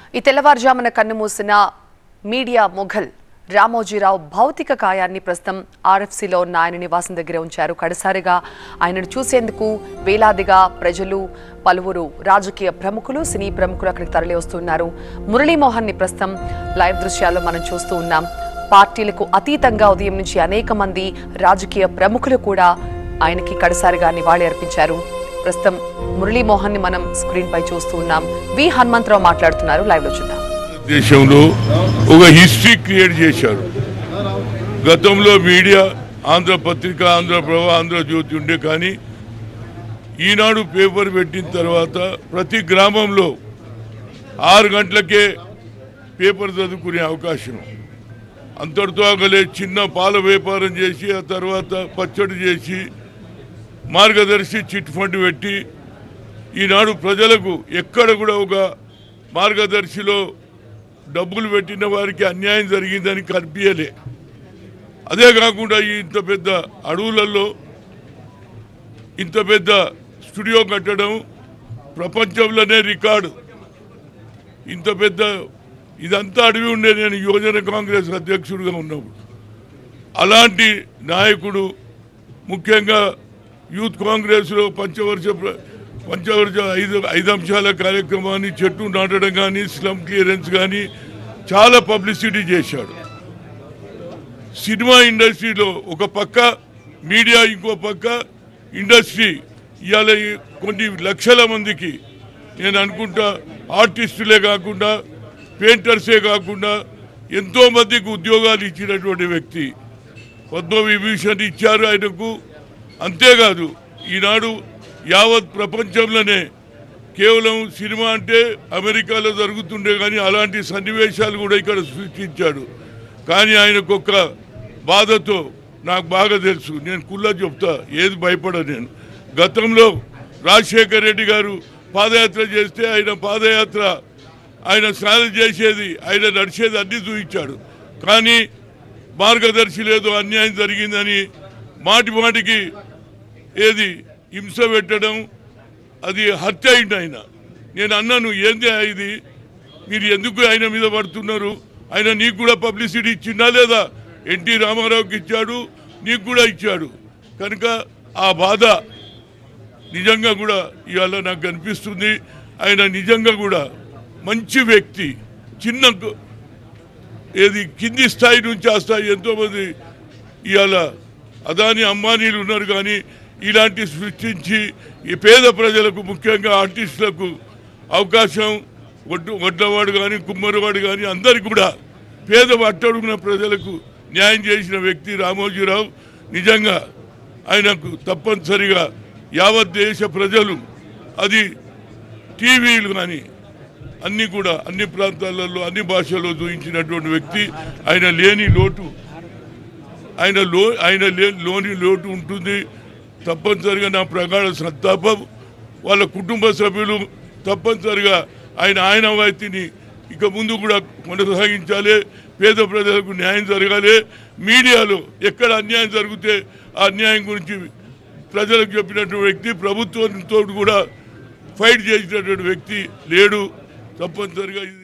ఈ తెల్లవారుజామున కన్నుమూసిన మీడియా మొఘల్ రామోజీరావు భౌతిక కాయాన్ని ప్రస్తుతం ఆర్ఎఫ్సీలో ఉన్న ఆయన నివాసం దగ్గర ఉంచారు కడసారిగా ఆయనను చూసేందుకు వేలాదిగా ప్రజలు పలువురు రాజకీయ ప్రముఖులు సినీ ప్రముఖులు అక్కడికి తరలి వస్తున్నారు మురళీమోహన్ ని ప్రస్తుతం లైవ్ దృశ్యాల్లో మనం చూస్తూ ఉన్నాం పార్టీలకు అతీతంగా ఉదయం నుంచి అనేక మంది రాజకీయ ప్రముఖులు కూడా ఆయనకి కడసారిగా నివాళి అర్పించారు ప్రస్తుతం మురళీమోహన్ ని మనం స్క్రీన్ పై చూస్తూ ఉన్నాం వి హనుమంతరావు మాట్లాడుతున్నారు లైవ్ లో చూద్దాం దేశంలో ఒక హిస్టరీ క్రియేట్ చేశారు గతంలో మీడియా ఆంధ్రపత్రిక ఆంధ్రప్రభ ఆంధ్రజ్యోతి ఉండే కానీ ఈనాడు పేపర్ పెట్టిన తర్వాత ప్రతి గ్రామంలో ఆరు గంటలకే పేపర్ చదువుకునే అవకాశం అంతటితో ఆగలే చిన్న పాల వ్యాపారం చేసి ఆ తర్వాత పచ్చడి చేసి మార్గదర్శి చిట్ ఫండ్ పెట్టి ఈనాడు ప్రజలకు ఎక్కడ కూడా ఒక మార్గదర్శిలో డబ్బులు పెట్టిన వారికి అన్యాయం జరిగిందని కనిపించలే అదే కాకుండా ఈ ఇంత పెద్ద అడవులలో ఇంత పెద్ద స్టూడియో కట్టడం ప్రపంచంలోనే రికార్డు ఇంత పెద్ద ఇదంతా అడవి ఉండే నేను యువజన కాంగ్రెస్ అధ్యక్షుడిగా ఉన్నప్పుడు అలాంటి నాయకుడు ముఖ్యంగా యూత్ కాంగ్రెస్లో పంచవర్ష ప్ర- పంచవర్ష ఐదు ఐదు అంశాల కార్యక్రమాన్ని చెట్టు నాటడం కానీ స్లమ్ క్లియరెన్స్ కానీ చాలా పబ్లిసిటీ చేశాడు సినిమా ఇండస్ట్రీలో ఒక పక్క మీడియా ఇంకో పక్క ఇండస్ట్రీ ఇవాళ ఈ కొన్ని లక్షల మందికి నేను అనుకుంటా ఆర్టిస్టులే కాకుండా పెయింటర్సే కాకుండా ఎంతో మందికి ఉద్యోగాలు ఇచ్చినటువంటి వ్యక్తి పద్మవిభూషణ్ ఇచ్చారు ఆయనకు అంతేకాదు ఈనాడు యావత్ ప్రపంచంలోనే కేవలం సినిమా అంటే అమెరికాలో జరుగుతుండే కానీ అలాంటి సన్నివేశాలు కూడా ఇక్కడ సృష్టించాడు కానీ ఆయనకు ఒక బాధతో నాకు బాగా తెలుసు నేను కుల్లా చెప్తా ఏది భయపడ నేను గతంలో రాజశేఖర్ రెడ్డి గారు పాదయాత్ర చేస్తే ఆయన పాదయాత్ర ఆయన స్నానం చేసేది ఆయన నడిచేది అన్ని చూపించాడు కానీ మార్గదర్శి లేదు అన్యాయం జరిగిందని మాటి మాటికి ఏది హింస పెట్టడం అది హత్య అయింది ఆయన నేను అన్నాను ఏంది ఇది మీరు ఎందుకు ఆయన మీద పడుతున్నారు ఆయన నీకు కూడా పబ్లిసిటీ ఇచ్చిందా లేదా ఎన్టీ రామారావుకి ఇచ్చాడు నీకు కూడా ఇచ్చాడు కనుక ఆ బాధ నిజంగా కూడా ఇవాళ నాకు కనిపిస్తుంది ఆయన నిజంగా కూడా మంచి వ్యక్తి చిన్న గు- ఏది కింది స్థాయి నుంచి ఆ స్థాయి ఎంతోమంది ఇవాళ అదాని అంబానీలు ఉన్నారు కానీ ఇలాంటి సృష్టించి ఈ పేద ప్రజలకు ముఖ్యంగా ఆర్టిస్టులకు అవకాశం వడ్డు వడ్లవాడు కానీ కుమ్మరివాడు కానీ అందరికి కూడా పేద అట్టడుగున్న ప్రజలకు న్యాయం చేసిన వ్యక్తి రామోజీరావు నిజంగా ఆయనకు తప్పనిసరిగా యావత్ దేశ ప్రజలు అది టీవీలు కానీ అన్ని కూడా అన్ని ప్రాంతాలలో అన్ని భాషల్లో చూపించినటువంటి వ్యక్తి ఆయన లేని లోటు ఆయన లో ఆయన లే- లోని లోటు ఉంటుంది తప్పనిసరిగా నా ప్రగాఢ సంతాపం వాళ్ళ కుటుంబ సభ్యులు తప్పనిసరిగా ఆయన ఆయన వైద్యుని ఇక ముందు కూడా కొనసాగించాలి పేద ప్రజలకు న్యాయం జరగాలి మీడియాలో ఎక్కడ అన్యాయం జరిగితే ఆ అన్యాయం గురించి ప్రజలకు చెప్పినటువంటి వ్యక్తి ప్రభుత్వంతో కూడా ఫైట్ చేసినటువంటి వ్యక్తి లేడు తప్పనిసరిగా ఇది